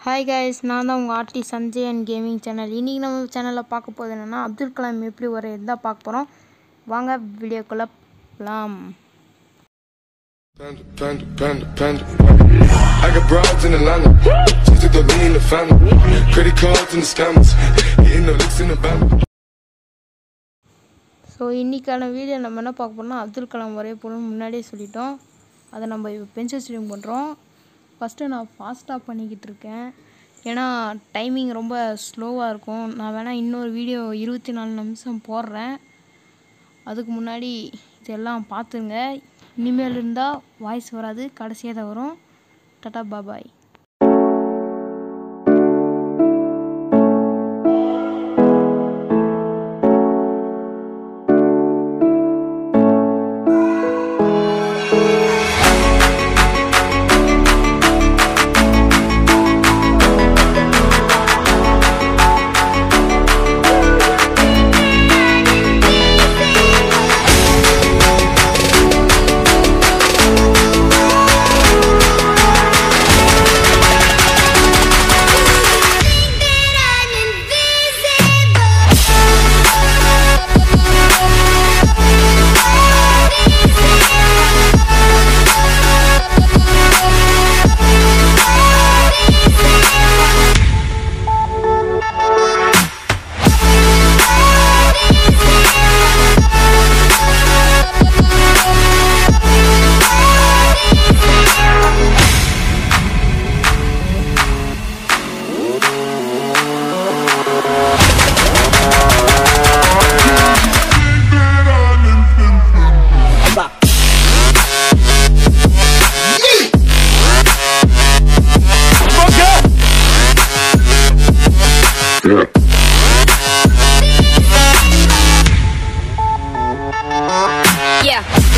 Hi guys நான் தான் உங்கள் R D Sanjay and gaming channel இன்றைக்கி நம்ம சேனலில் பார்க்க போகுது என்னென்னா அப்துல் கலாம் எப்படி வரையறது தான் பார்க்க போகிறோம் வாங்க வீடியோக்குள்ளே போகலாம் Panda, panda, panda, panda. I got broads in Atlanta. Just to throw me in the family. Credit cards and the scammers. Hitting the licks in the band. So இன்றைக்கான வீடியோ நம்ம என்ன பார்க்க போகிறோம்னா அப்துல் கலாம் வரைய போகணும்னு முன்னாடியே சொல்லிட்டோம் அதை நம்ம இப்போ பென்சில் ஸ்ட்ரீம் பண்ணுறோம் ஃபஸ்ட்டு நான் ஃபாஸ்ட்டாக பண்ணிக்கிட்டு இருக்கேன் ஏன்னா டைமிங் ரொம்ப ஸ்லோவாக இருக்கும் நான் வேணால் இன்னொரு வீடியோ இருபத்தி நாலு நிமிஷம் போடுறேன் அதுக்கு முன்னாடி இதெல்லாம் பார்த்துங்க இனிமேல் இருந்தால் வாய்ஸ் வராது கடைசியாக தான் வரும் டாடா பாபாய் Yeah.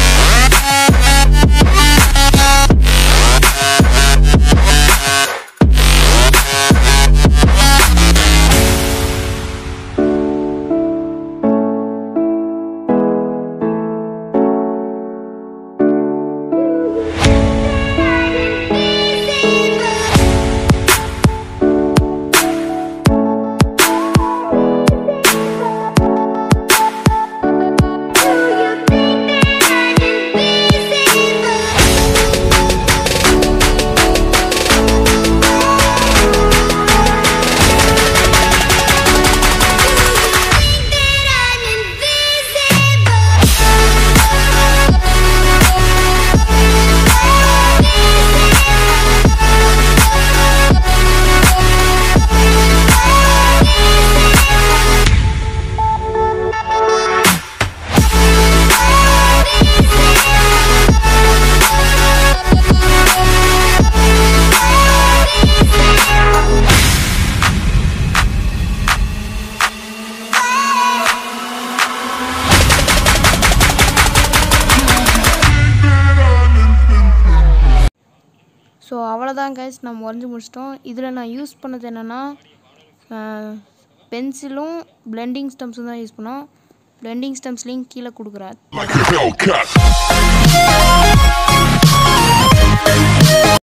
ஸோ அவ்வளோதான் கைஸ் நம்ம வரைஞ்சி முடிச்சிட்டோம் இதில் நான் யூஸ் பண்ணது என்னென்னா பென்சிலும் பிளெண்டிங் ஸ்டம்ஸும் தான் யூஸ் பண்ணோம் பிளெண்டிங் ஸ்டம்ஸ் லிங்க் கீழே கொடுக்குறேன் Like a Hellcat.